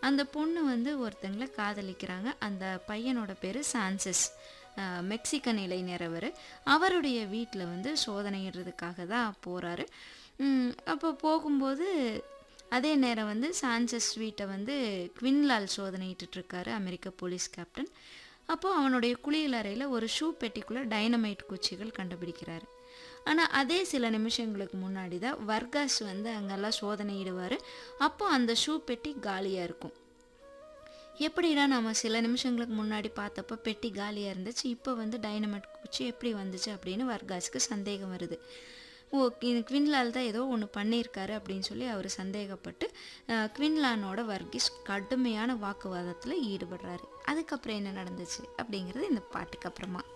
அந்த பொண்ணு வந்து ஒருத்தங்களை காதலிக்கிறாங்க அந்த பையனோட பேர் சான்சஸ் அஹ், மெக்சிகன் இளைஞர் அவர் அவருடைய வீட்டில் வந்து சோதனையிடுறதுக்காக தான் போகிறாரு அப்போ போகும்போது அதே நேரம் வந்து சான்சஸ் வீட்டை வந்து குவின்லால் சோதனையிட்டு இருக்காரு அமெரிக்க போலீஸ் கேப்டன் அப்போ அவனுடைய குளியலறையில் ஒரு ஷூ பெட்டிக்குள்ளே டைனமைட் குச்சிகள் கண்டுபிடிக்கிறாரு ஆனால் அதே சில நிமிஷங்களுக்கு முன்னாடி தான் வர்காஸ் வந்து அங்கெல்லாம் சோதனையிடுவார் அப்போ அந்த ஷூ பெட்டி காலியாக இருக்கும் எப்படிடா நம்ம சில நிமிஷங்களுக்கு முன்னாடி பார்த்தப்ப பெட்டி காலியாக இருந்துச்சு இப்போ வந்து டைனமைட் குச்சி எப்படி வந்துச்சு அப்படின்னு வர்காஸுக்கு சந்தேகம் வருது ஓ இது குவின்லால் தான் ஏதோ ஒன்று பண்ணியிருக்காரு அப்படின்னு சொல்லி அவர் சந்தேகப்பட்டு அஹ், குவின்லானோட வர்கீஸ் கடுமையான வாக்குவாதத்தில் ஈடுபடுறாரு அதுக்கப்புறம் என்ன நடந்துச்சு அப்படிங்கிறது இந்த பாட்டுக்கு அப்புறமா